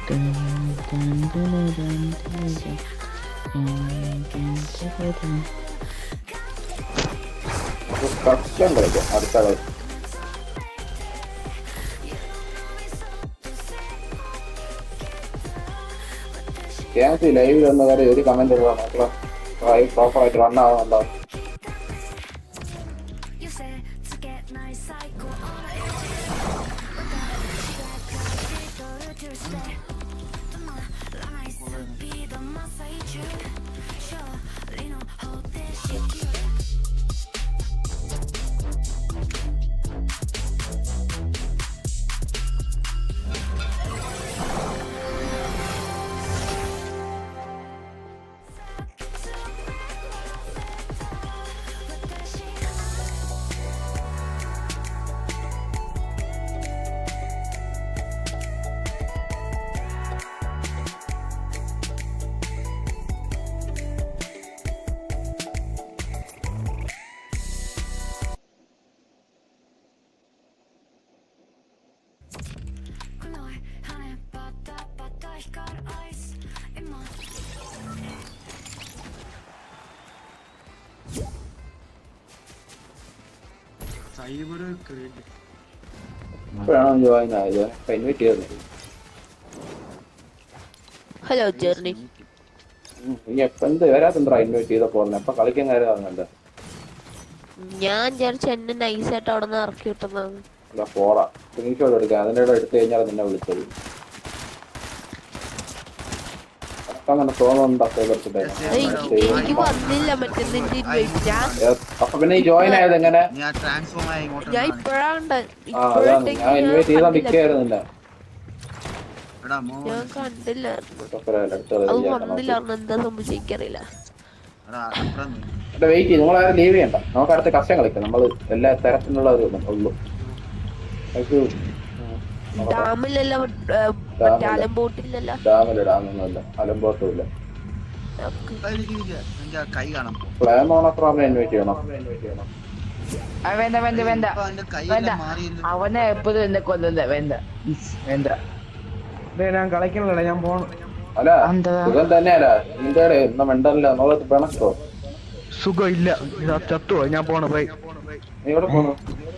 കഷ്ടം കളിക്കാം അടുത്ത കളി ക്യാൻസി ലൈവിൽ വന്ന കാര്യം ഒരു കമന്റ് ഇടുക മക്കളെ പ്രോപ്പർ ആയിട്ട് റൺ ആവുന്നുണ്ടോ You said to get nice cycle on it. Glói, hann er bata, bata, ich got ice immer. Cyber create ഇപ്പോഴാണോ ജോയിൻ ആയത് ഇൻവൈറ്റ് ചെയ്തത് ഹലോ ജെർണി ഉം. ഇനി എപ്പ എന്ത് വരാത്തെന്താ ഇൻവൈറ്റ് ചെയ്ത പോലെ എപ്പൊ കളിക്കാൻ കാര്യമാകുന്നുണ്ട് ഞാൻ വിചാരിച്ച എന്നെ നൈസായിട്ട് അവിടെ നിന്ന് ഇറക്കി വിട്ടുന്നതാണ് അല്ല പോടാ സ്ക്രീൻഷോട്ട് എടുക്കാം അതിൻ്റെ ഇടയിൽ എടുത്തു കഴിഞ്ഞാൽ നിന്നെ വിളിച്ചത് അങ്ങനെ തോന്നുന്നുണ്ടോ ഏയ്, എനിക്ക് വന്നില്ല മറ്റേ നിന്റെ ഇൻവൈറ്റ് ഞാൻ അപ്പൊ പിന്നെ ഈ ജോയിൻ ആയത് എങ്ങനെ ഞാൻ ട്രാൻസ്ഫോം ആയി ഇങ്ങോട്ട് ഞാൻ ഇപ്പഴാണ്ട് ആ അതാണ് ഞാൻ ഇൻവൈറ്റ് ചെയ്താൽ നിൽക്കായിരുന്നു നിന്നെ എടാ മോ ഞാൻ കണ്ടില്ലായിരുന്നു ഒക്കെ അടുത്തത് അത് ചെയ്യാം. വന്നില്ലായിരുന്നു എന്താ സംഭവിച്ചത് എനിക്കറിയില്ല എടാ അപ്പുറം നീ. എടാ വെയിറ്റ് ചെയ്യും നിങ്ങളാരും ലീവ് ചെയ്യണ്ട നമുക്ക് അടുത്ത കഷ്ടം കളിക്കാം നമ്മൾ എല്ലാ തരത്തിലുള്ള ഒരു ഉള്ളൂ നമുക്ക് ഡാമിലല്ല മറ്റേ അലമ്പോട്ടില്ലല്ലോ ഡാമില്ല ഡാമൊന്നുമില്ല അലമ്പോട്ടുമില്ല ഓക്കേ. ആ, ഇരിക്ക്, ഇരിക്ക്. എനിക്ക് ആ കൈ കാണാൻ പോ പ്ലാൻ ഓണക്രോമിനെ ഇൻവൈറ്റ് ചെയ്യണം ആ, വേണ്ട വേണ്ട വേണ്ട ഇപ്പൊ അവന്റെ വേണ്ട കൈയെല്ലാം മാറിയില്ല അവനെ എപ്പോഴും എന്നെ കൊല്ലണ്ട വേണ്ട ഇസ്, വേണ്ട ഞാൻ കളിക്കണില്ല ഞാൻ പോണം അല്ല എന്താ? സുഖം തന്നെയല്ല നിന്റെ ഒന്നും മിണ്ടല്ല എന്നുള്ളത് പിണക്കോ സുഖം ഇല്ല ഇതാ ചത്തുവോ ഞാൻ പോണ ബൈ നീ എവിടെ പോണു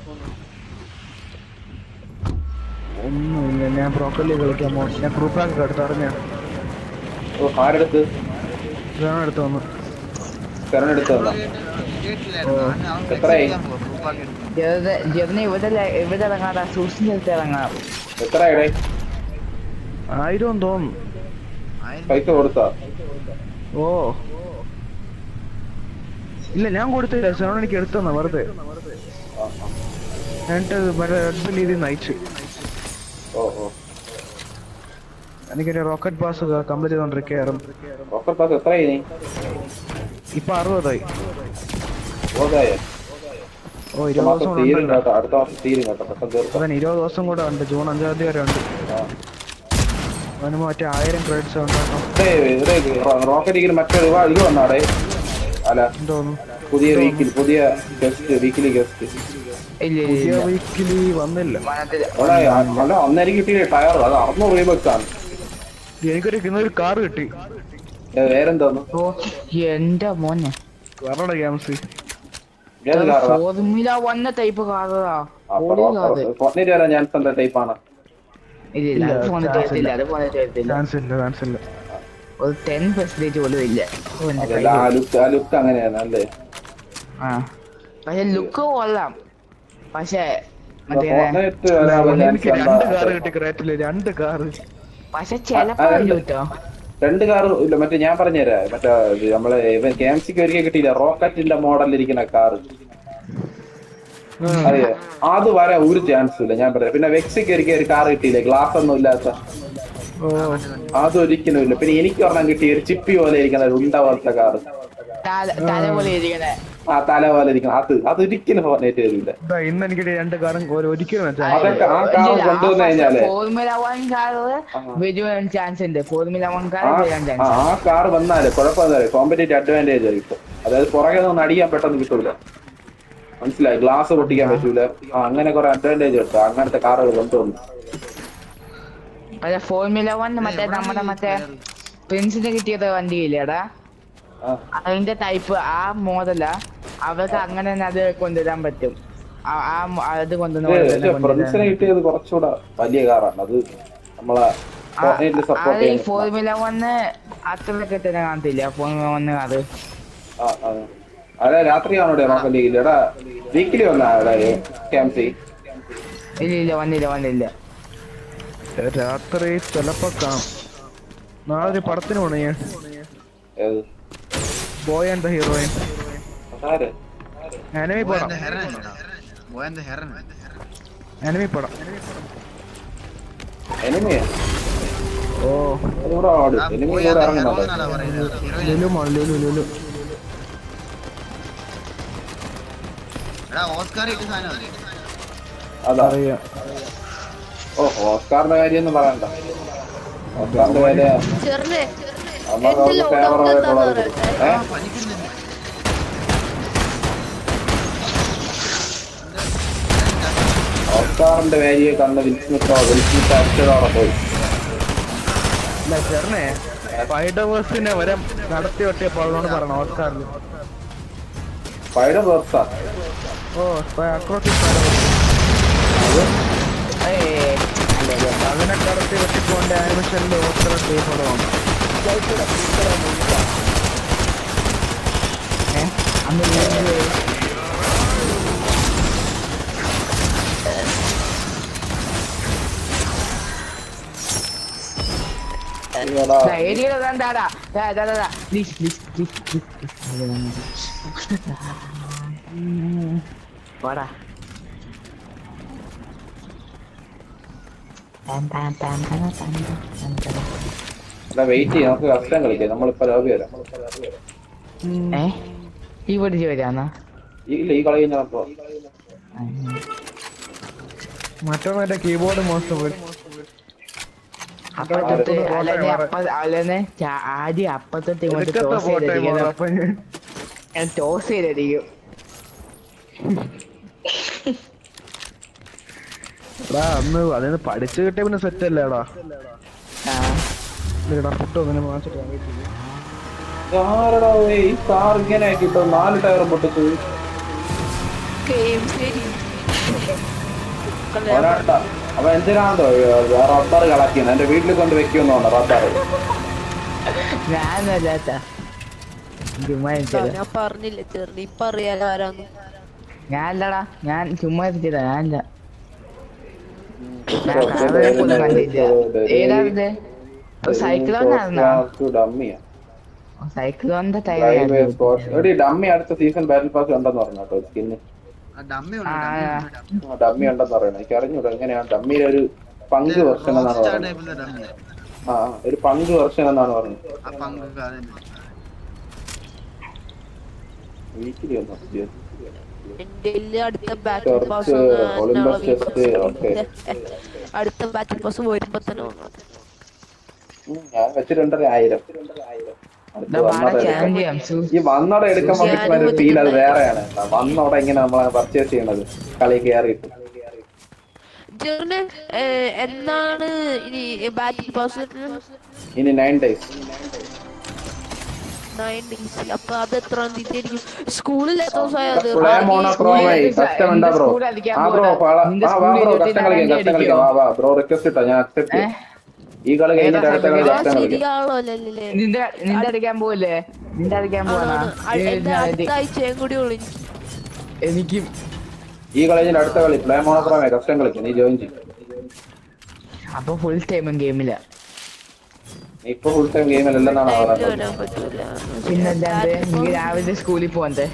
ഒന്നുമില്ല ഞാൻ ബ്രോക്കലി കളിക്കാൻ പോണം ഞാൻ ഗ്രൂപ്പാക്ക് എടുത്ത് അറിഞ്ഞ ഓ ആരെടുത്ത് എടുത്ത് വന്നു തെരഞ്ഞെടുത്ത് തന്നാ കേട്ടില്ലായിരുന്നു ഞാൻ അവൻ എത്രയായി? ചെയ്യാൻ പോവാ ഗ്രൂപ്പാക്കി എടുത്തു ജെറിന് ജെറിന് ഇവിടെ ല- ഇവിടെ ഇറങ്ങാടാ സൂക്ഷിച്ച് അടുത്ത് ഇറങ്ങാം എത്ര ഇടേ ആയിരം തോന്നുന്നു ആയിരം പൈസ കൊടുത്താ ഓ ഇല്ല ഞാൻ കൊടുത്തില്ല സോൺ എനിക്ക് എടുത്തന്ന വെറുതെ ആ, ആ. എന്നിട്ട് മറ്റേ റെഡ് ബിൽ ഇതിൽ നയിച്ചു ഓ ഓ എനിക്കൊരു റോക്കറ്റ് പാസ് കംപ്ലീറ്റ് ചെയ്തോണ്ടിരിക്കാറും റോക്കറ്റ് പാസ് എത്രയായി നീ ഇപ്പൊ അറുപതായി ഓതായ ഓ അടുത്ത ഇരുപത് മാസം ദിവസം കൂടെ തീരും ഉണ്ട് കേട്ടോ അടുത്ത മാസം തീരും കേട്ടോ പെട്ടെന്ന് തീർക്കാം അതന്നെ ഇരുപത് ദിവസം കൂടെ ഉണ്ട് ജൂൺ അഞ്ചാം തീയതി വരെ ഉണ്ട് ആ. അവന് മറ്റേ ആയിരം ക്രെഡിറ്റ്സ് ഉണ്ടാക്കണം ഇവിടെ ഇവിടെ റോക്കറ്റ് ഇങ്ങനെ മറ്റൊരു ഇത് വന്നാടേ അല്ല എന്തോന്നു പുതിയ വീക്കിൽ പുതിയ ഗസ്റ്റ് വീക്കിലി ഗസ്റ്റ് ഇല്ല ഇല്ല പുതിയ ഇല്ല വീക്കിലി വന്നില്ല വനത്തില് അവിടെ അല്ല അന്നേരം കിട്ടിയ ടയർ അത് അറുന്നൂറ് രൂപ ആണ് എനിക്കൊരു ഇന്നൊരു കാർ കിട്ടി വേറെന്തോന്നു ഓ എന്റെ മോനെ കാറുടെ ഗ്യാംസ് ഏത് കാറാ ഫോർമുല വന്ന ടൈപ്പ് കാറാ പൊളി കാറ് പൊന്നിട്ട് വരാൻ ചാൻസ് എന്താ ടൈപ്പാണ് ഇല്ല ഇല്ല അത് ഫോണിൽ തരത്തില്ല അത് ഫോണിൽ തരത്തില്ല ചാൻസ് ഇല്ല ചാൻസ് ഇല്ല ഒരു ടെൻ പെർസെന്റേജ് പോലും ഇല്ല ഓ, എന്റെ അതല്ല ആ കയ്യിൽ. ലുക്ക് ആ ലുക്ക് അങ്ങനെയാണ് അല്ലേ ആ പക്ഷെ ലുക്ക് കൊള്ളാം പക്ഷെ മറ്റേ പൊന്നിട്ട് വരാനുള്ള ചാൻസ് എനിക്ക് രണ്ട് കാർ എന്താ കിട്ടി ക്രേറ്റില് രണ്ട് കാറ് പക്ഷെ ചെലപ്പോ ആ, വരും കേട്ടോ രണ്ട് കാർ ഇല്ല മറ്റേ ഞാൻ പറഞ്ഞുതരാം മറ്റേ ഇത് നമ്മളെ ഇവൻ കെ എം സിക്ക് ഒരിക്കൽ കിട്ടിയില്ല റോക്കറ്റിന്റെ മോഡലിൽ ഇരിക്കുന്ന കാർ അറിയോ അത് വരാൻ ഒരു ചാൻസ് ഇല്ല ഞാൻ പറയാം പിന്നെ വെക്സിക്ക് ഒരിക്കൽ ഒരു കാർ കിട്ടിയില്ലേ ഗ്ലാസ് ഒന്നും ഇല്ലാത്ത ഓ അതൊരിക്കലും ഇല്ല പിന്നെ എനിക്ക് ഒരെണ്ണം കിട്ടിയ ഒരു ചിപ്പി പോലെ ഇരിക്കുന്ന ഒരു ഉണ്ട പോലത്തെ കാർ തല തല പോലെ ഇരിക്കണേ ആ തല പോലെ ഇരിക്കണം അത് അതൊരിക്കലും ഫോർനേറ്റ് വരില്ല ഇതാ ഇന്ന് എനിക്ക് രണ്ട് കാറും ഒരു- ഒരിക്കലും വെച്ചാ അതൊക്കെ ആ കാർ കൊണ്ടുവന്നു കഴിഞ്ഞാല് ഫോർമുല വൺ കാറ് വരാൻ ചാൻസ് ഉണ്ട് ഫോർമുല വൺ കാർ ആ വരാൻ ആ, ചാൻസ് ആ കാർ വന്നാല് കുഴപ്പമെന്നാല് കോമ്പറ്റേറ്റീവ് അഡ്വാൻറ്റേജ് കിട്ടും അതായത് പുറകെ നിന്ന് അടിക്കാൻ പെട്ടെന്ന് കിട്ടൂല മനസ്സിലായി ഗ്ലാസ് പൊട്ടിക്കാൻ പറ്റൂല ആ അങ്ങനെ കുറെ അഡ്വാൻറ്റേജ് കിട്ടും അങ്ങനത്തെ കാറുകൾ കൊണ്ടുവന്നു മറ്റേ ഫോർമുല വൺ മറ്റേ നമ്മുടെ മറ്റേ പ്രിൻസിന് കിട്ടിയത് വണ്ടിയില്ലേടാ ആ അതിന്റെ ടൈപ്പ് ആ മോഡലാ അവർക്ക് അങ്ങനെ തന്നെ അത് കൊണ്ടുവരാൻ പറ്റും ആ- ആ മോ- അത് കൊണ്ടുവന്ന പോലെ തന്നെ ഫ്രണ്ട്സിനെ കൊണ്ടുവരാൻ കിട്ടിയത് കുറച്ചുകൂടെ വലിയ കാറാണ് അത് നമ്മളെ ഫോർട്ട്നൈറ്റിൽ സപ്പോർട്ട് അത് ഈ ചെയ്യുന്ന ഫോർമുല വണ് അത്രയൊക്കെ തന്നെ കാണത്തില്ല ഫോർമുല വണ് അത് ആ, ആ. അതെ രാത്രിയാണോ നോക്കാൻ ലീഗിൽ എടാ വീക്കിലി വന്നാ ക്യാമ്പ് ഇല്ല ഇല്ല വന്നില്ല വന്നില്ല രാത്രി ചിലപ്പോ കാണും നാളെ ഒരു പടത്തിന് പോണേ ഞാൻ ബോയ് ആൻഡ് ദ ഹീറോയിൻ അതാര് അനിമി പടം ബോയന്റെ ഹെറൻ അല്ലടാ. ബോയന്റെ ഹെറൻ അനിമി പടം എനിമിയാ ഓ അതുകൂടെ ആട് ആ എനിമി ബോയന്റെ കൂടെ ഹെറോൻ ഇറങ്ങുന്നുണ്ടോ എന്നാടാ പറയുന്നത് ഹീറോയിൻ ലുലു മോൾ ലുലു ലുലു എടാ ഓസ്കാർ കിട്ടിയ സാധനം അതാ അറിയാം ഓ ഓസ്കാറിന്റെ കാര്യമൊന്നും പറയണ്ട ഓസ്കാറിന്റെ കാര്യം ചെറുനെ അമ്മ എന്റെ അവർക്ക് ഫേവർ ലോഡൗട്ട് എന്താന്ന് ആയിട്ടുള്ളത് പറയട്ടെ ഏഹ് പനിക്കുന്നില്ല ഓസ്കാറിന്റെ വാരിയെ കണ്ട വിൽസ്മിത്തോ വിൽസ്മിത്ത് അക്ഷരോടെ പോയി ഇല്ല ചെറിനെ സ്പൈഡർവേഴ്സിനെ വരെ നടത്തി വെട്ടിയപ്പോ അതുകൊണ്ട് പറയണം ഓസ്കാറിൽ പഴയ വേർസാ ഓ അക്രോസിക് സ്പൈഡർവേഴ്സ് ഏയ് അതിനെ കടത്തി വെട്ടിപ്പോണ്ട് ആനിമേഷനിൽ ഓസ്കാർ ചെയ്യപ്പെടുവാണ് ഏ? അന്ന് വീട്ടില് ഈയെടാ, ദാ ഏരിയയിൽ കണ്ടാടാ ദാ ദാ ദാ, ദാ പ്ലീസ് പ്ലീസ് പ്ലീസ് പ്ലീസ് വാടാ എടാ വെയിറ്റ് ചെയ്യാം നമുക്ക് കഷ്ടം കളിക്കാം നമ്മളിപ്പോ ലോബി വരാം ഏ ഈ പിടിച്ച് വരാന്നാ ഈ ഇല്ല ഈ കളി കഴിഞ്ഞപ്പോ മറ്റൊന്നെ കീബോർഡ് മോശം പോയി അപ്പത്തൊട്ട് അല്ലെന്നെ അപ്പ അല്ലെന്നെ ചാ- ആദ്യം അപ്പത്തൊട്ട് ഇങ്ങോട്ട് എടുക്കത്തെ ടോസ് പോട്ടെ ചെയ്തിരിക്കണം അപ്പൊ ഞാൻ ഞാൻ ടോസ് ചെയ്തിരിക്കും എടാ അന്ന് അതിന് പഠിച്ചു കിട്ടിയ പിന്നെ സെറ്റ് അല്ലേടാ ആ ഇല്ലടാ ഫുഡ് അങ്ങനെ വാങ്ങിച്ചിട്ട് ആരടാ ഓയ്, ഈ കാർ ഇങ്ങനെ ആക്കിട്ടോ നാല് ടയർ പൊട്ടിച്ചു ഗെയിം ശരി ഒരാട്ടാ അവൻ എന്തിനാണോ റബ്ബർ കളക്കിയത് എന്റെ വീട്ടിൽ കൊണ്ട് വെക്കുമെന്നോണ്ട് റബ്ബർ ഞാനല്ലാത്ത ചുമ്മാ ഇരിച്ചത് ഞാൻ പറഞ്ഞില്ല ചെറുനി ഇപ്പൊ അറിയാലോ ആരാന്ന് ഞാനല്ലടാ ഞാൻ ചുമ്മാ ഇരിച്ചതാ ഞാനല്ല ഞാൻ കാവലെ പോലും കണ്ടില്ല ഏതാ സൈക്ലോണായിരുന്നോ ഡമ്മിയാ സൈക്ലോണിന്റെ ഡ്രൈവ് ടൈം എടി ഡമ്മി അടുത്ത സീസൺ ബാറ്റിൽ പാസ് ഉണ്ടെന്ന് പറഞ്ഞു കേട്ടോ സ്കിന്ന് ഡമ്മി ആ, ഉണ്ട് ഡമ്മി ഉണ്ടെന്ന് പറയണം എനിക്ക് അറിഞ്ഞൂടാ എങ്ങനെയാണ് ഡമ്മിയുടെ ഒരു പങ്ക് വെർഷൻ എന്നാണ് പറഞ്ഞത് ടൈപ്പിലെ ഡമ്മി ആ ഒരു പങ്ക് വെർഷൻ എന്നാണ് പറഞ്ഞത് ആ പങ്ക് അതന്നെ വീക്കിലി ഒന്നും എന്റെ കയ്യില് അടുത്ത battle pass Church, Olympus Chest, okay. അടുത്ത ബാറ്റിൽ പാസ് വരുമ്പോ തന്നെ വന്നു ഞാൻ വെച്ചിട്ടുണ്ട് ആയിരം അടുത്ത് വന്നോടെ എടുക്കാം. ചാമ്പ്യൻ ഈ വന്നോടെ എടുക്കുമ്പോ കിട്ടുന്ന ഒരു ഫീൽ അത് വേറെയാണ് കേട്ടോ. വന്നോടെ ഇങ്ങനെ നമ്മൾ പർച്ചേസ് ചെയ്യണത് കളി കയറിയിട്ട് ജെറിന് എന്നാണ് ഇനി ബാറ്റിൽ പാസ് ഇനി നയൻ ഡേയ്സ് നയൻ ഡേയ്സ് അപ്പൊ അത് എത്രാം തീയതി ആയിരിക്കും സ്കൂളിൽ എത്ര ദിവസമായി അത് പ്ലേ മോണോക്രോമായി കസ്റ്റം ഉണ്ടാ ബ്രോ ആ ബ്രോ ആ വാ ബ്രോ കസ്റ്റം കളിക്കാം കസ്റ്റം കളിക്കാം വാ വാ ബ്രോ റിക്വസ്റ്റ് ഇട്ടോ ഞാൻ അക്സെപ്റ്റ് ഏ? ഈ കളി കഴിഞ്ഞിട്ട് അടുത്ത കളി ആ, കസ്റ്റം കളിക്കാം ശരിയാണോ അല്ലല്ലേ നിന്റെ നിന്റെ അടിക്കാൻ പോവല്ലേ നിന്റെ അടിക്കാൻ പോവാനാ ആണ്. അ- എന്റെ അടുത്ത ആഴ്ചയും കൂടി ഉള്ളു എനിക്ക് എനിക്കും ഈ കളി കഴിഞ്ഞിട്ട് അടുത്ത കളി പ്ലേ മോണോക്രോമായി കസ്റ്റം കളിക്കാം നീ ജോയിൻ ചെയ്യും അപ്പൊ ഫുൾ ടൈമും ഗെയിമില്ല നീ ഇപ്പൊ ഫുൾ ടൈം ഗെയിമിലെന്നാണ് ടൈമില് പറയുന്നത് വരാൻ പറ്റൂല പിന്നെന്താണ്ട് നീ രാവിലെ സ്കൂളിൽ പോകണ്ടേ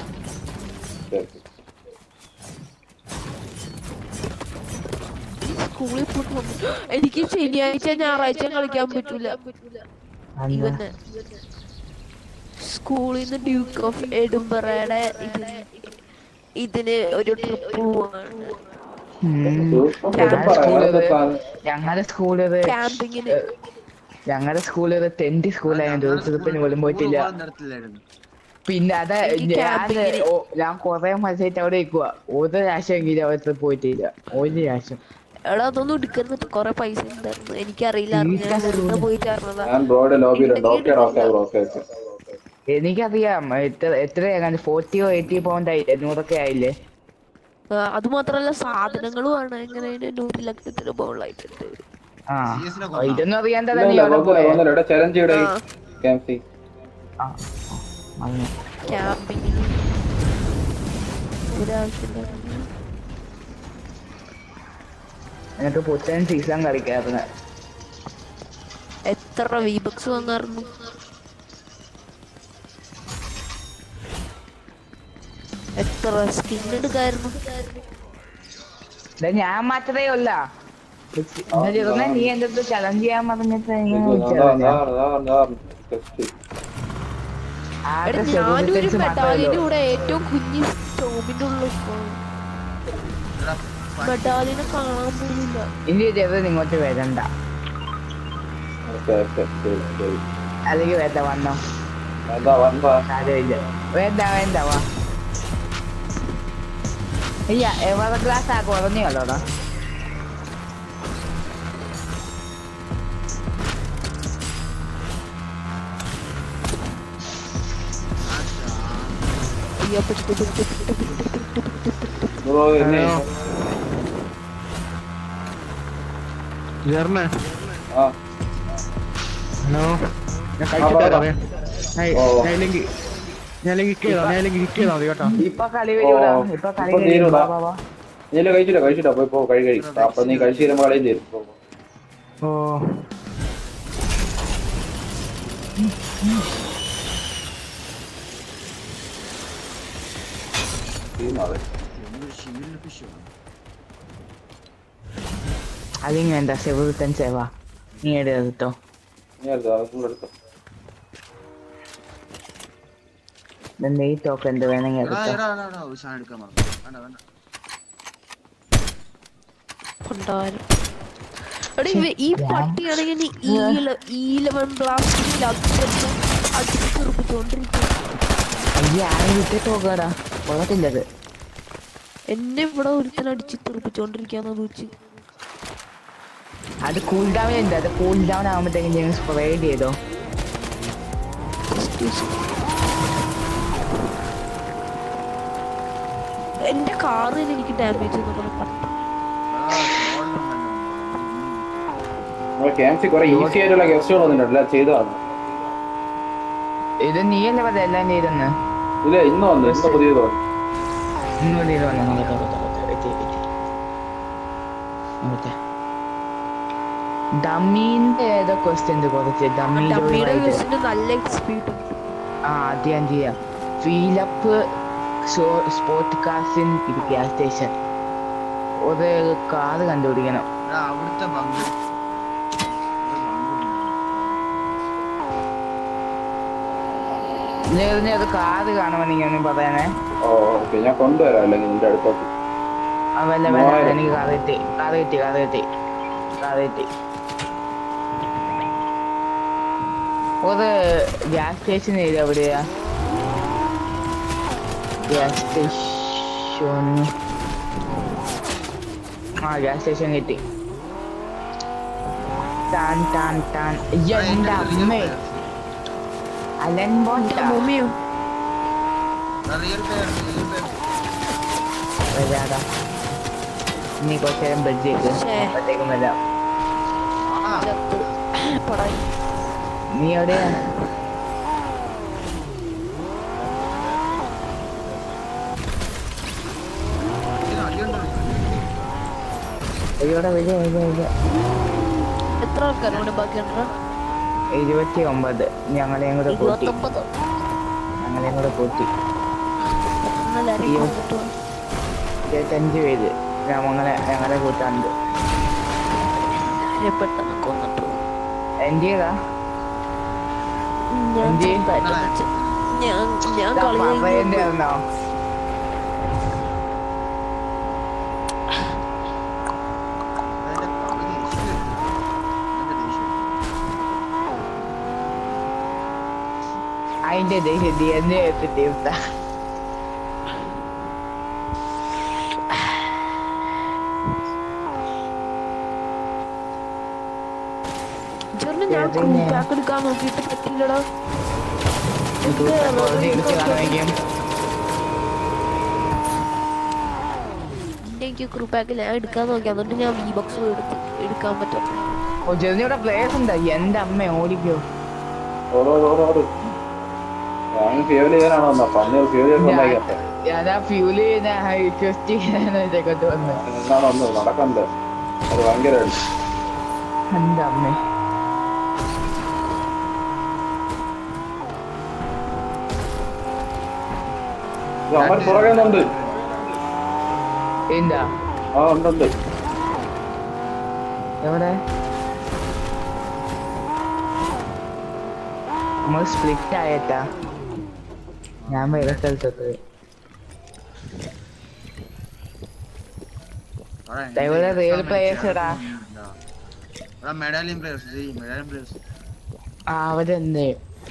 സ്കൂളിൽ പോയിട്ട് വന്നു. എനിക്ക് ശനിയാഴ്ച ഞായറാഴ്ച കളിക്കാൻ പറ്റൂല ഇവന് സ്കൂളിൽ നിന്ന് ഡ്യൂക്ക് ഓഫ് എഡുംബറയുടെ ഇതിന് ഇതിന് ഒരു ട്രിപ്പ് പോവാണ് ഞങ്ങളുടെ സ്കൂളില് ക്യാമ്പിങ്ങിന് ഞങ്ങളുടെ സ്കൂളില് ടെൻത്ത് സ്കൂളായത് ഒരു ട്രിപ്പിന് പോലും പോയിട്ടില്ല നിർത്തില്ലായിരുന്നു പിന്നെ അത് എനിക്ക് ഞാൻ ക്യാമ്പിങ്ങിന് ഓ- ഞാൻ കൊറേ മത്സരിച്ച് അവിടെ നിൽക്കുക ഒരു പ്രാവശ്യമെങ്കിലും അവർ പോയിട്ടില്ല ഒരു പ്രാവശ്യം എടാ അതൊന്നും എടുക്കരുത് കൊറേ പൈസ ഉണ്ടായിരുന്നു എനിക്കറിയില്ല ഞാൻ വെറുതെ പോയി ചേർന്നതാ ഞാൻ ബ്രോയുടെ ലോബിയിലുണ്ട് okay okay bro okay okay എനിക്കറിയാം എത്ര എത്രയാണ് ഫോർട്ടിയോ എയ്റ്റി പൗണ്ട് ആയില്ലേ നൂറൊക്കെ ആയില്ലേ ആ, അത് മാത്രല്ല സാധനങ്ങളുമാണ് എങ്ങനെ നൂറ് ലക്ഷത്തിന് മുകളിലായിട്ടുണ്ട് ആ CS നെ ഓ, ഇതൊന്നും അറിയാണ്ട ഇല്ല നീ ഇല്ല അവിടെ ഒന്നുമില്ല പോയെ ഒന്നുമില്ല ഇവിടെ ചലഞ്ച് ഇവിടെ ആ. ക്യാമ്പി ആ, അങ്ങനെ. ക്യാമ്പിങ്ങിന് ഒരാവശ്യമില്ലായിരുന്നു എന്നിട്ട് പുത്തൻ സീസൺ കളിക്കാറുണ്ട് എത്ര വീബക്സ് വന്നായിരുന്നു എത്ര സ്കിൻ എടുക്കായിരുന്നു ഇത് ഞാൻ മാത്രമേ ഉള്ള നീ എന്റെ അടുത്ത് ചലഞ്ച് ചെയ്യാൻ പറഞ്ഞിട്ട് ഇങ്ങനെ ടെസ്റ്റ് ആകെ എടാ ചെറു ഞാനൊരു defense മാത്രമേ മെഡാലിന്റെ ഉള്ളൂ. കൂടെ ഏറ്റവും കുഞ്ഞി സ്റ്റോമിന്റെ ഉള്ളിൽ മെഡാലിനെ കാണാൻ പോലില്ല ഇനി ചെറുത് ഇങ്ങോട്ട് വരണ്ട ഓക്കെ ഓക്കെ ശരി ശരി അല്ലെങ്കിൽ വേണ്ട വന്നോ എന്താ വന്നാ സാരമില്ല വേണ്ട വേണ്ട വാ ഇല്ല എവർ ഗ്ലാസ് ആ കുറഞ്ഞു കളോടാ അയ്യോ പിടിട്ട് പിടിട്ട് പിടിട്ട് പിടിട്ട് പിടിട്ട് പിടിട്ട് പിടിട്ട് ബ്രോ എന്നെ ചേർന്നേ ആ ഹലോ ഞാൻ ആ, കഴിച്ചിട്ട് വാ, വാ. വരാവേ. ഞാൻ- ഓ, ഓ. ഞാൻ ഇല്ലെങ്കിൽ ഞാൻ ഇല്ലെങ്കിൽ കിക്ക് ചെയ്താ ഞാൻ ഇല്ലെങ്കിൽ കിക്ക് ചെയ്താ മതി കേട്ടോ ഇപ്പൊ കളി വരൂടാ ഓ, ഇപ്പൊ കളി ഇപ്പൊ വരും തീരൂടാ. വാ, വാ, വാ. നീല കഴിച്ചില്ല കഴിച്ചിട്ടാ പോയി പോ കഴി കഴി അപ്പൊ നീ കഴിച്ചു തരുമ്പോ കളയും തരും പോ, പോ. ഓ ടീമാവേ. ഷീൽഡ് ഫിഷ് അതിന് വേണ്ട സെവൻ സേവാ നീ എടുത്തോ നീ എടുത്തോ അത് കൂടെ എടുത്തോ നെയ് ടോക്ക് എന്ത് വേണമെങ്കിൽ എടാ എടുത്തോ എടാ എടാ, എടാ ഒരു സാധനം എടുക്കാൻ മറന്നു വേണ്ട വേണ്ട കൊണ്ടാരും എടാ ഇവ ഈ പട്ടിയാണെങ്കിൽ ഈ ലെവൻ ബ്ലാസ്റ്റിൽ അടിച്ച് തെറിപ്പിച്ചോണ്ടിരിക്കും അയ്യ ആരും വിട്ടിട്ട് പോകാടാ കൊള്ളത്തില്ലത് എന്നെ ഇവിടെ ഒരുത്തൻ അടിച്ച് തെറിപ്പിച്ചോണ്ടിരിക്കാന്ന് വെച്ച് അത് കൂൾ ഡൗൺ ഉണ്ട് അത് കൂൾ ഡൗൺ ആകുമ്പോഴത്തേക്കും ഞാൻ സ്പ്രേ ചെയ്തോ എന്റെ കാറിന് എനിക്ക് ഡാമേജ് പട്ടി നമ്മുടെ ക്യാമ്പ് കുറെ ഈസി ആയിട്ടുള്ള ഗസ്റ്റുകൾ വന്നിട്ടുണ്ട് ചെയ്തതാണ് ഇത് നീയല്ലേ പറഞ്ഞ എല്ലാം ചെയ്തെന്ന് ഇല്ല ഇന്ന് വന്നു ഇന്ന് പുതിയത് വന്നു ഇന്ന് ചെയ്ത് വന്നു നോക്കട്ടെ, നോക്കട്ടെ, നോക്കട്ടെ, വെയിറ്റ്, വെയിറ്റ്. നോക്കട്ടെ. ഡമ്മീന്റെ ഏതോ ക്വസ്റ്റ്യൻ കുറച്ച് ഡമ്മിയുടെ ഡമ്മി കേസിന് നല്ല എക്സ്പീഡ് ആ അത് ഞാൻ ചെയ്യാം ഫീലപ്പ് സ്പോർട്ട് കാസിൻ ഗ്യാസ് സ്റ്റേഷൻ ഒരു കാറ് കണ്ടുപിടിക്കണം എടാ അവിടുത്തെ ബങ്ക് നീ അത് കാറ് കാണുമെന്ന് ഞാൻ പറയാനേ ഓ ഓക്കെ ഞാൻ കൊണ്ടുവരാം അല്ലെങ്കിൽ നിന്റെ അടുത്തോട്ട് ആ വല്ല വല്ല മൂവായിരം. എനിക്ക് കാറ് കിട്ടി കാറ് കിട്ടി കാറ് കിട്ടി കാറ് കിട്ടി ഒരു ഗ്യാസ് സ്റ്റേഷൻ ഏരിയ എവിടെയാ ഗ്യാസ് സ്റ്റേഷൻ ആ ഗ്യാസ് സ്റ്റേഷൻ കിട്ടി ടാൻ ടാൻ ടാൻ എന്റെ അമ്മേ അലൻ ബോണ്ട മമ്മിയോ റിയൽ പേര് റിയൽ പേര് വരാടാ നീ കുറച്ചു നേരം ബെഡ്ജേക്ക് ശ്ശേ. അപ്പോഴത്തേക്കും വരാം ആ ചത്ത് പടായി നീ എവിടെയാ ഇതിന് അടിയുണ്ടോ ഇവിടെ വലിയ വലിയ വലിയ എത്ര ആൾക്കാരോട് ബാക്കിയുണ്ടോ ഇരുപത്തി ഒമ്പത് ഞങ്ങളെയും കൂടെ കൂട്ടി ഇരുപത്തൊമ്പത് ഞങ്ങളെയും കൂടെ കൂട്ടി എല്ലാരും അയ്യോ. കൊന്നിട്ട് വാ. ഇരുപത്തഞ്ച് പേര് ഞങ്ങളെ ഞങ്ങളെ കൂട്ടാണ്ട് എല്ലാരും പെട്ടെന്ന് കൊന്നിട്ട് വാ. എന്റേതാ ഞാൻ എന്ത്? ചെറുതായിട്ട് വെച്ച്. ഞാൻ ഞാൻ കളി കഴിഞ്ഞ് പപ്പയന്റെ ആയിരുന്നോ അതിന്റെ പകുതി issue ഉണ്ട്. അതിന്റെ ദേഷ്യം. അതിന്റെ ദേഷ്യം എന്നെ എടുത്തിട്ട് ഇരുത്താ ഞാൻ പിന്നെ. പാക്ക് എടുക്കാൻ നോക്കിയിട്ട് പറ്റില്ലടാ എടുത്ത് കാണുമെങ്കിൽ എന്റെ എനിക്ക് ക്രൂ പാക്ക് ഞാൻ എടുക്കാൻ നോക്കി എന്നിട്ട് ഞാൻ വി ബോക്സ് എടുത്ത് എടുക്കാൻ പറ്റും ഓ ചെറിയ പ്ലേസ് ഉണ്ട് എന്റെ അമ്മ ഓടിക്കോ ഓടോ ഓടോ ഓടോ ഞാൻ ഫേവൽ ചെയ്യാനാണോ വന്ന പന്നി ഫേവൽ ചെയ്യാൻ സമ്മതിക്കട്ടെ ഞാനാ ഫ്യൂല് ക്വസ്റ്റ് ചെയ്യാനൊക്കെ വന്ന് എന്നാണ് വന്നത് നടക്കണ്ടേ അത് ഭയങ്കരമാണ് എന്റെ അമ്മ അവന്മാർ പുറകെ ഉണ്ട് എന്താ ആ ഉണ്ട് ഉണ്ട് എവിടെ നമ്മൾ സ്പ്ലിറ്റ് ആയിട്ടാ ഞാൻ വേറെ സ്ഥലത്തൊക്കെ ഇവിടെ real players എടാ. മെഡാലിയൻ പ്ലേയേഴ്സ് ശരി മെഡാലിയൻ പ്ലേയേഴ്സ് ആ അവിടെ ഉണ്ട്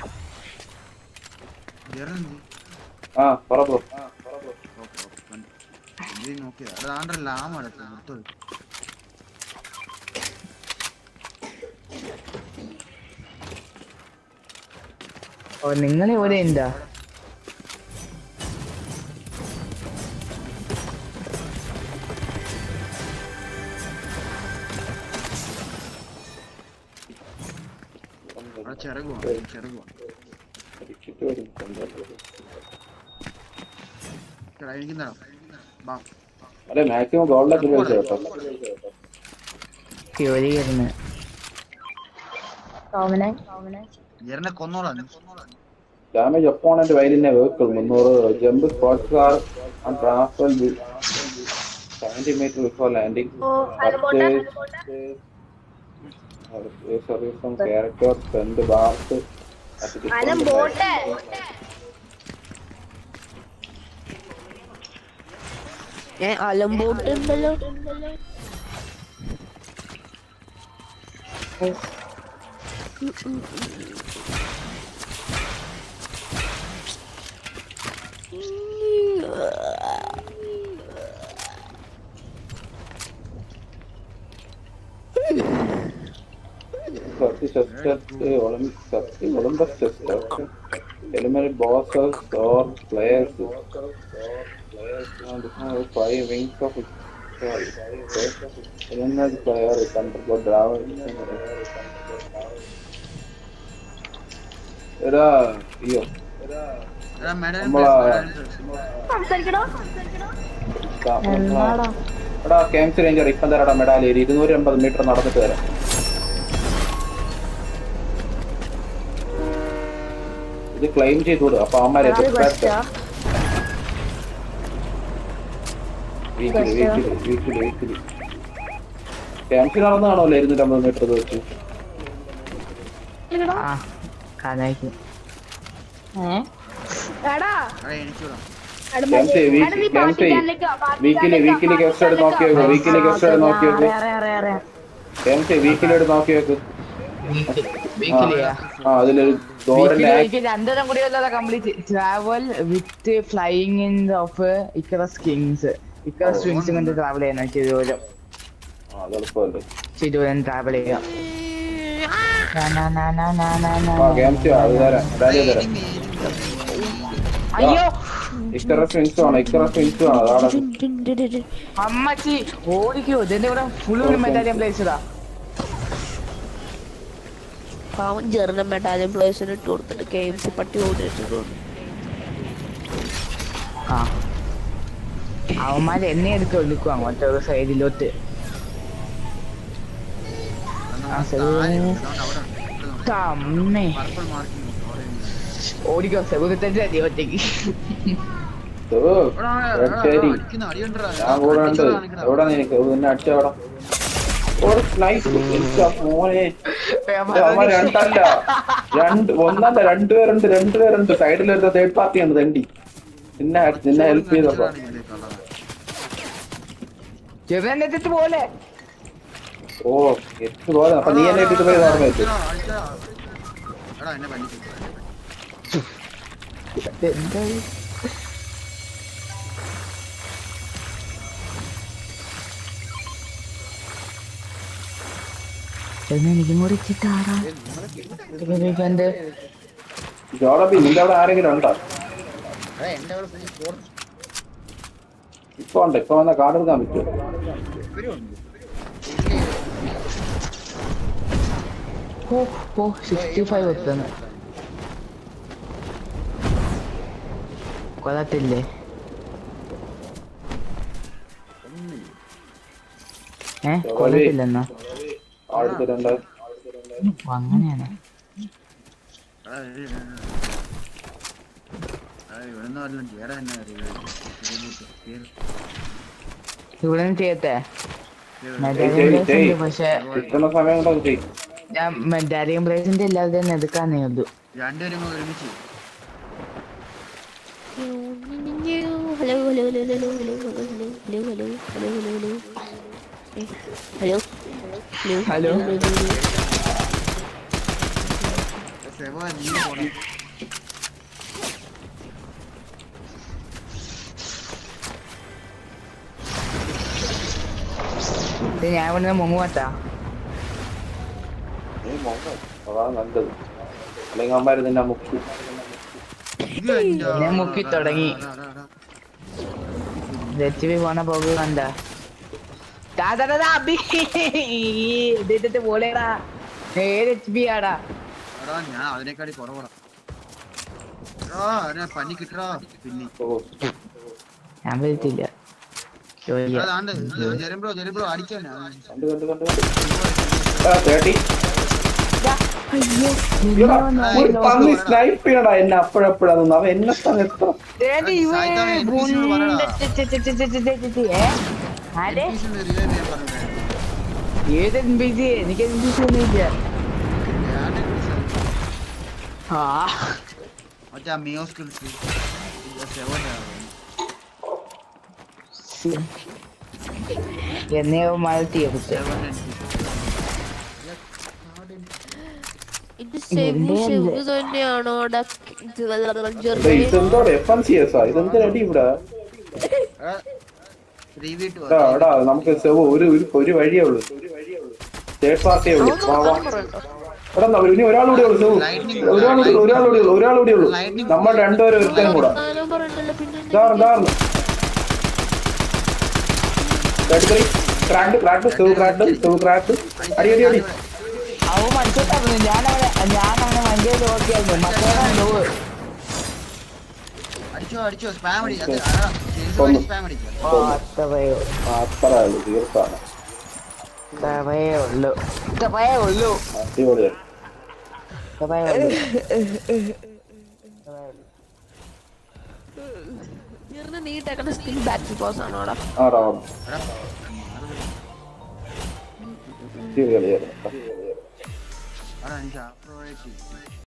ആ പറ ബ്രോ നോക്കിയതാ അത് ആണ്ടല്ല ലാമ എടുത്തത് മൊത്തം ഓ നിങ്ങൾ ഇവിടെ ഉണ്ടാ അവിടെ ചിറകുവാ ചിറകുവാ എടാ എനിക്കെന്താ ബാ അല്ലെ മാക്സിമം ഗോൾഡൊക്കെ ഉപയോഗിച്ചു കേട്ടോ ഫ്യൂരി വരുന്നത് എന്നെ കൊന്നോളാ നീ. ഡാമേജ് ഒപ്പോണന്റ് വയലിനെ വെഹിക്കിൾ മുന്നൂറ് jump sports car and transfer seventy metre before landing service character front bars ഏ അലമ്പോട്ട് ഉണ്ടല്ലോ Thirty suspects, Olympic suspects, Olympus suspects, eliminate bosses or players. And have five wings of sorry. Eliminate player control driver. എടാ അയ്യോ എടാ medallion നമ്മളാ- players എടാ cancer ranger ഇപ്പം തരാടാ മെഡാലിയർ ഇരുന്നൂറ്റി അമ്പത് മീറ്റർ നടന്നിട്ട് തരാം ഇത് ക്ലെയിം ചെയ്തോളൂ അപ്പൊ അവന്മാരെ weekly weekly weekly weekly cancer നടന്നതാണല്ലോ ഇരുന്നൂറ്റമ്പത് മീറ്റർ ഇത് വെച്ച് ആ കാണായിരിക്കും എടാ എനിക്കൂടാ cancer cancer weekly weekly guest എടുത്ത് നോക്കി വെക്ക് വീക്കിലി ഗസ്റ്റ് എടുത്ത് നോക്കി വെക്ക് ക്യാൻസർ വീക്കിലി എടുത്ത് നോക്കി വെക്ക് വീക്കിലിയാ ആ അതിലൊരു ഗോൾഡിന്റെ വീക്കിലി രണ്ടെണ്ണം കൂടി അല്ലാതെ complete travel with flying in of ഇക്കറ സ്കിങ്സ് ഇക്കറ സ്വിങ്സ് കൊണ്ട് ട്രാവൽ ചെയ്യണം ചെയ്തോലും ആ അത് എളുപ്പമല്ലേ ചെയ്തോലും ട്രാവൽ ചെയ്യാം നാ, നാ, നാ, നാ, നാ, നാ, നാ. ആ ക്യാൻസർ അത് തരാം മെഡാലിയർ തരാം അയ്യോ ഇക്കറ സ്വിങ്സ് വേണം ഇക്കറ സ്വിങ്സ് വേണം അതാണ് അമ്മച്ചി ഓടിക്കോ ഇതിന്റെ ഇവിടെ ഫുൾ മെറ്റാലിയം പ്ലേസ് പാവം ജെറിന മെഡാലിയൻ പ്ലേസിന് ഇട്ട് കൊടുത്തിട്ട് കെ എം സി പട്ടി ഓടിയിട്ടുണ്ട് ആ അവന്മാര് എന്നെ എടുത്ത് ഒളിക്കും അങ്ങോട്ട് ഒരു സൈഡിലോട്ട് ആ, ശരി. അമ്മേ പർപ്പിൾ മാർക്കിംഗ് ഓടിക്കോ സെബുക്കത്തെ അടി ഒറ്റയ്ക്ക് ശരി അടിക്കുന്ന അടിയുണ്ടടാ ഞാൻ കൂടെ ഉണ്ട് എവിടെ നിനക്ക് നിന്നെ അടിച്ചവിടെ നൈസ് മോനെ അവന്മാർ രണ്ടല്ല രണ്ട് ഒന്നല്ല രണ്ടുപേരുണ്ട് രണ്ടുപേരുണ്ട് സൈഡിലൊരു തേർഡ് പാർട്ടി ഉണ്ട് തണ്ടി നിന്നെ അടി- നിന്നെ ഹെൽപ്പ് ചെയ്തപ്പോ ചെറുതന്നെ എത്തിട്ട് പോലെ ഓ എട്ട് പോലെ അപ്പൊ നീ എന്നെ ഇട്ടിട്ട് പോയി ഓർമ്മ വെച്ചു എടാ എന്നെ പണിക്ക് എന്താ ഈ? എന്നാ എനിക്കും കൂടി ഇച്ചിട്ടാറാ എന്ത് ജോറബി നിന്റെ അവിടെ ആരെങ്കിലും ഉണ്ടോ എടാ എന്റെ അവിടെ ഫുൾ സ്കോർ ഇപ്പൊ ഉണ്ട് ഇപ്പൊ വന്ന കാർഡ് എടുക്കാൻ പറ്റുമോ ഇവരുണ്ട് ഓ ഓ സിക്സ്റ്റി ഫൈവ് എത്തുന്നു കൊള്ളത്തില്ലേ ഏ കൊള്ളത്തില്ലെന്നാ അടുത്തിട്ടുണ്ട് ഓ, അങ്ങനെയാണ് എടാ, ഇത് ഇത് എടാ, ഇവിടുന്ന് വല്ലതും ചെയ്യടാ എന്നെ അറിയില്ല. കേറ്. ഇവിടെ നിന്ന് ചെയ്യട്ടെ കേറ്. മെറ്റാലിയം ചെയ്യ്, ചെയ്യ്. പക്ഷെ കിട്ടുന്ന സമയം കൊണ്ട് ചെയ്യും ഞാൻ മെറ്റാലിയം ബ്രേസിന്റെ ഇല്ലാതെ തന്നെ എടുക്കാന്നേ ഉള്ളൂ രണ്ടുപേരും കൂടെ ഒരുമിച്ച് Hello, hello, hello, hello, hello, hello, hello, hello, hello, hello, hello. Eh, Hello. Hello. Hello. സെവ നീ പോടാ ഇത് ഞാൻ ഇവിടുന്ന് മുങ്ങുവട്ടാ നീ മോങ്ങ അതാണ് നല്ലത് അല്ലെങ്കിൽ അമ്മാര് നിന്നെ മുക്കി ഇത് എന്റെ ഞാൻ മുക്കി തുടങ്ങി. എടാ, എടാ, എടാ. എച്ച് പി പോണ പോക്ക് കണ്ട പോളേടാ ഏത് എച്ച് പി ആടാ എടാ ഞാൻ അതിനേക്കാടി കുറവടാ എടാ എന്നെ പനി കിട്ടടാ പിന്നെ ഓ ഞാൻ വിളിച്ചില്ല ചോദിക്കാം അതാണ്ട് ജെറിബ്രോ ജെറിബ്രോ അടിക്കാനാ കണ്ടു കണ്ടു കണ്ടു കണ്ടു ആ തേട്ടി ഒരു പന്നി സ്നൈപ്പ് ചെയ്യണടാ എന്നെ അപ്പോഴപ്പോഴാന്ന് അവൻ എന്നെ സമയത്ത് ഏത് ഇവൻ സായിത്താവേ, NPC നോട് പറയടാ. ഗുണ്ട ചെ- ചെ- ചെ- ചെ- ചെ- ചെ- ചെ- ഏ? ആരെ? റിവൈവ് ചെയ്യാൻ പറഞ്ഞേ ഏത് എൻ പി സി എനിക്ക് എൻ പി സി ഒന്നുമില്ല ഞാൻ ആ മറ്റേ ആ മിയോ സ്കിൽസ് സെവൻ്റെ എന്നെയോ മാറ്റി എടുത്ത് സെവൻ്റെ ഇത് സെവു സെവു തന്നെയാണോ ഇത് ഇതെന്തോ എഫ് എം സി എസ് ആ ഇതെന്തിനടി ഇവിടെ റീവീട്ട് എടാ എടാ നമുക്ക് സെവ് ഒരു ഒരു- ഒരു വഴിയേ ഉള്ളൂ തേർഡ് പാർട്ടിയേ ഉള്ളൂ വാ വാ എടാ ന- ഇനി ഒരാളൂടെ ഉള്ളൂ സെവ് ഒരാളൂടെ ഒരാളൂടെ ഉള്ളൂ ഒരാളൂടെ ഉള്ളൂ നമ്മൾ രണ്ടുപേരും ഒരുത്തനും കൂടാ പറയണ്ടല്ലോ പിന്നെ ഇതാർന്നു ഇതാർന്നു crack crack save crack save crack അടി അടി അടി അവ മനസ്സിലാക്കുന്നു ഞാനവനെ ഞാനവനെ ഭയങ്കര നോക്കിയായിരുന്നു മറ്റേ ലോ അടിച്ചോ അടിച്ചോ സ്പാം അടി അത് കൊന്നു. സ്പാം അടിച്ചോ അത്രയോ അത്ര ഉള്ളൂ തീർത്താണ് അത്രയേ ഉള്ളൂ അത്രയേ ഉള്ളൂ അടിപൊളിയാണ് അത്രയേ ഉള്ളൂ നീട്ടേക്കണ സ്കിൽ ബാക്ക് പോസ് ആണോടാ ആടാ എടാ അടിപൊളിയായിരുന്നു എടാ എനിക്ക് ആഫ്രോ